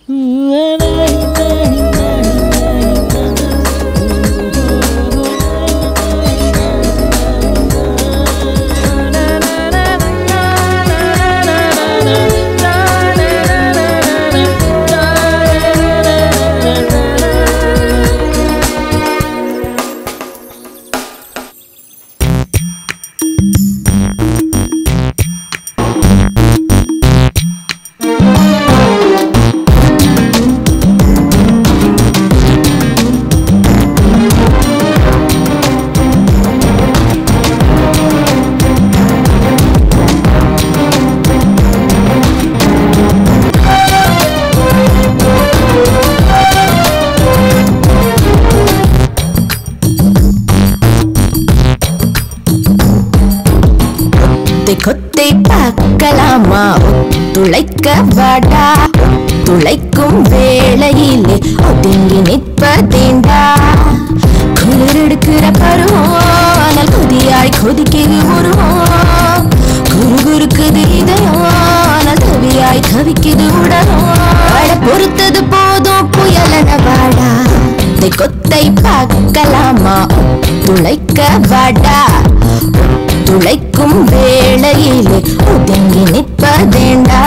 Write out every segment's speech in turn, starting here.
கொத்தை கொத்தை பார்க்கலாமா துளைக்க வாடா துளைக்கும் வேளையிலே ஒதுங்கி நிற்பதேண்டா குளிர் எடுக்கிற பருவம் ஆனால் கொதியாய் கொதிக்கிறது உருவம் குரு குறுக்குது இதயம் ஆனால் தவியாய் தவிக்குது உடலும் வாட பொறுத்தது போதும் புயலன வாடா கொத்தை கொத்தை பார்க்கலாமா துளைக்க வாடா துளைக்கும் வேளையிலே ஒதுங்கி நிற்பதேண்டா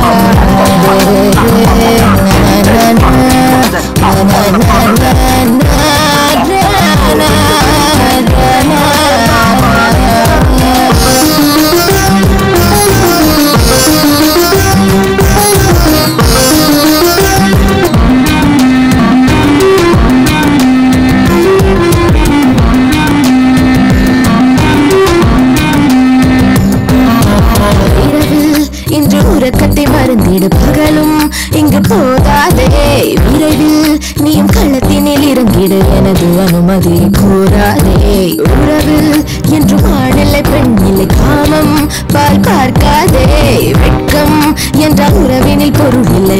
இரவில் இன்று உறக்கத்தை மறந்திடு பகலும் இங்கு போதாதே விரைவில் நீயும் களத்தினில் இறங்கிடு எனது அனுமதி கூறாதே உறவில் என்று ஆணில்லை பெண்ணில்லை காமம் பால் பார்க்காதே வெட்கம் என்ற உறவினில் பொருள் இல்லை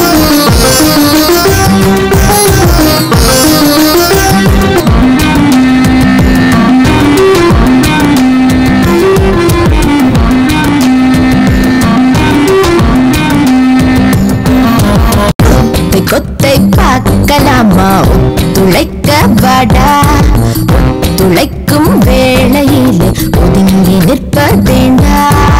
கொத்தை கொத்தை பார்க்கலாமா துளைக்க வாடா துளைக்கும் வேளையிலே ஒதுங்கி நிற்பதேண்டா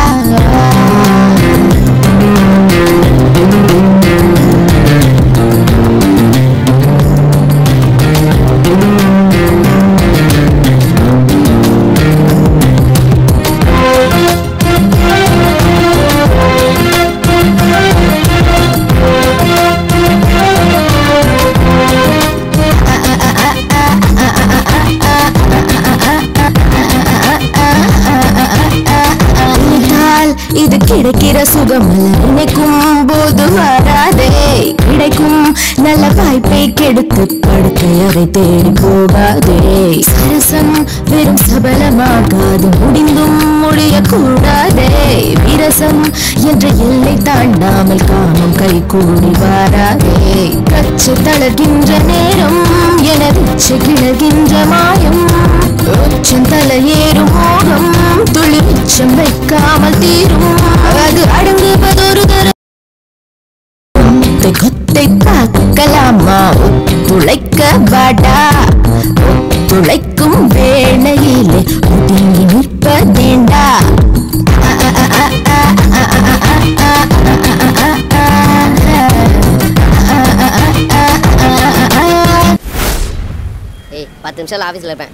நினைத்தால் இது கிடைக்கிற சுகமல்ல நினைக்கும் போது வராதே கிடைக்கும் நல்ல வாய்ப்பை கெடுத்து படுக்கை அறை தேடி போகாதே சரசம் வெறும் சபலமாகாது முடிந்தும் முடியக்கூடாதே விரசம் என்ற எல்லை தாண்டாமல் காமம் கை கூடி வாராதே கச்சு தளர்கின்ற நேரம் எனது கிளர்கின்ற மாயம் உச்சம் தலையேறும் மோகம் துளி மிச்சம் வைக்காமல் தீரும் அது அடங்குவதொரு தரம் கொத்தை கொத்தை பார்க்கலாமா துளைக்க வாடா துளைக்கும் வேளையிலே ஒதுங்கி நிற்பதேண்டா ஏய் பத்து நிமிஷம் ஆஃபீஸில் இருப்பேன்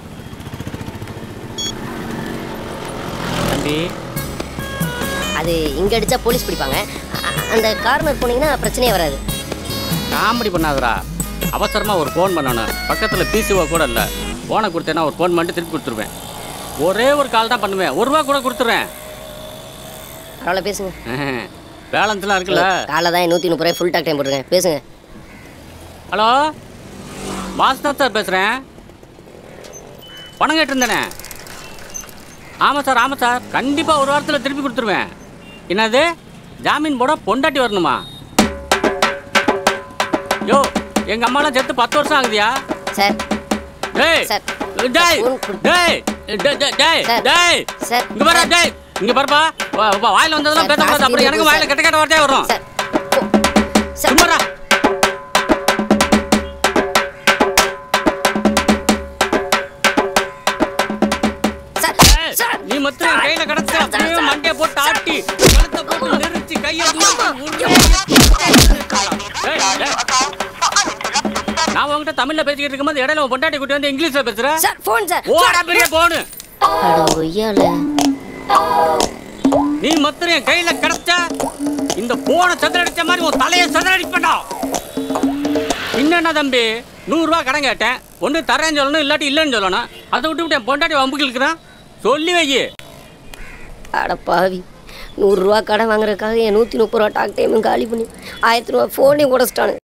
தம்பி அது இங்கே அடித்தா போலீஸ் பிடிப்பாங்க அ- அந்த கார்னர் போனீங்கன்னா பிரச்சனையே வராது காமெடி பண்ணாதடா அவசரமா ஒரு ஃபோன் பண்ணணும் பக்கத்துல பிசிஓ கூட இல்ல போனை கொடுத்தேன்னா ஒரு ஃபோன் பண்ணிட்டு திருப்பி கொடுத்துருவேன் ஒரே ஒரு கால் தான் பண்ணுவேன் ஒரு ரூபா கூட கொடுத்துருவேன் பரவாயில்ல பேசுங்க பேலன்ஸ்லாம் இருக்குல்ல காலைல தான் நூற்றி முப்பது ரூபாய் ஃபுல் டாக் டைம் போட்டிருக்கேன் பேசுங்க ஹலோ வாசுதா சார் பேசுகிறேன் பணம் கேட்டிருந்தேனே ஆமாம் சார் ஆமாம் சார் கண்டிப்பாக ஒரு வாரத்தில் திருப்பி கொடுத்துருவேன் என்னது ஜாமீன் போட பொண்டாட்டி வரணுமா யோ எங்கள் அம்மாலாம் செத்து பத்து வருஷம் ஆகுதியா சார் டேய் சார், டேய் ஃபோன் கொடு. டேய் டேய் டேய், டேய் சார், டேய் சார், இங்க பாரு டேய் இங்க பாருப்பா வா- வா, வாயில வந்ததெல்லாம் சார், பேசக்கூடாது காசு அப்புறம் எனக்கு இருக்கு வாயில சார். கெட்ட கெட்ட வார்த்தையா வரும் சார் ஓ, சார் சும்மாடா மொத்தம் என் கையில கிடச்ச அப்படியே மண்டைய போட்டு ஆட்டி கழுத்தை போட்டு நெரிச்சு கையை தூக்கி உருட்டி ஏய், ஏய். நான் உன்கிட்ட தமிழ்ல பேசிக்கிட்டு இருக்கும்போது இடையில உன் பொண்டாட்டி குட்டி வந்து இங்கிலீஷ்ல பேசுற சார் ஃபோன் சார் ஓடா பெரிய போனு அட ஒய்யால நீ மொத்தம் என் கையில கிடைச்சா இந்த போனை சதுரடிச்ச மாதிரி உன் தலையை சதுரடிப்படா என்னண்ணா தம்பி நூறுரூவா கடன் கேட்டேன் ஒன்று தரேன்னு சொல்லணும் இல்லாட்டி இல்லைன்னு சொல்லணும் அதை விட்டு விட்டு என் பொண்டாட்டி வம்புக்கு இருக்கிறான் சொல்லி வை அட பாவி நூறுரூவா கடன் வாங்குறதுக்காக என் நூற்றி முப்பது ரூபா டாக் டைமும் காலி பண்ணி ஆயிரத்தி ரூபா ஃபோனையும் உடச்சிட்டானு